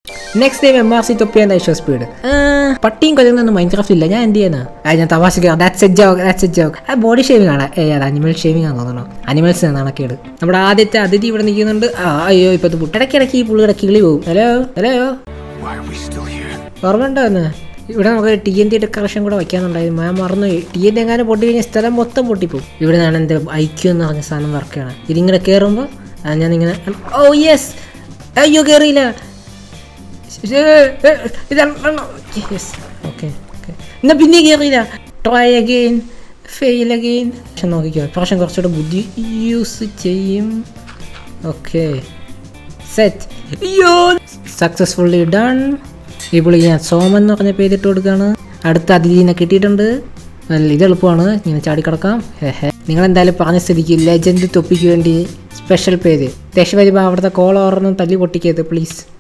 Next time M R C തൊപ്പിയാൻ IShowSpeed പട്ടിയും കൊല്ലുന്നൊന്നും മൈൻക്രാഫ്റ്റ് ഇല്ല ഞാൻ എന്ത് ചെയ്യാനാ ആ ഞാൻ തമാശക്ക് that's a joke that's a joke ആ ബോഡി ഷേവിംഗ് ആണ് ഏ അത് അനിമൽ ഷേവിംഗ് ആണെന്ന് തോന്നുന്നു അനിമൽസ് നാണക്കേട് നമ്മുടെ ആദ്യത്തെ അതിഥി ഇവിടെ നിൽക്കുന്നുണ്ട് ആ അയ്യോ ഇപ്പൊ ഇടയ്ക്കിടയ്ക്ക് ഈ പുള്ളിയുടെ കിളി പോകും hello hello Why are we still here? ഓർമ്മയുണ്ടോ എന്ന് ഇവിടെ നമുക്ക് ടി എൻ ടി ഡെക്കറേഷൻ കൂടെ വയ്ക്കാനുണ്ടായിരുന്നു ഞാൻ മറന്നു ടി എൻ ടി എങ്ങാനും പൊട്ടി കഴിഞ്ഞാൽ സ്ഥലം മൊത്തം പൊട്ടിപ്പോവും ഇവിടെ നിന്നാണ് എൻ്റെ ഐക്യു എന്ന് പറഞ്ഞ സാധനം വർക്ക് ചെയ്യണം ഇതിങ്ങനെ കയറുമ്പോൾ ഞാൻ ഇങ്ങനെ ഓ യെസ് അയ്യോ കയറിയില്ല യെസ് ഓക്കെ ഓക്കെ എന്നാൽ പിന്നെ കയറിയില്ല ട്രൈ അഗെയിൻ ഫെയിൽ അഗെയിൻ പക്ഷെ നോക്കിക്കോ പ്രാവശ്യം കുറച്ചുകൂടെ ബുദ്ധി യൂസ് ചെയ്യും ഓക്കെ സെറ്റ് അയ്യോ സക്സസ്ഫുള്ളി ഡൺ ഇപ്പോൾ ഞാൻ സോമൻ എന്ന് പറഞ്ഞ പേരിട്ട് കൊടുക്കുകയാണ് അടുത്ത അതിഥീനെ കിട്ടിയിട്ടുണ്ട് നല്ല ഇത് എളുപ്പമാണ് ഇങ്ങനെ ചാടിക്കിടക്കാം ഹെഹെ നിങ്ങൾ എന്തായാലും പറഞ്ഞ സ്ഥിതിക്ക് ലെജൻഡ് തൊപ്പിക്ക് വേണ്ടി സ്പെഷ്യൽ പേര് ദേശ വരുമ്പോൾ അവിടുത്തെ കോള ഓർന്നും തല്ലി പൊട്ടിക്കരുത് പ്ലീസ്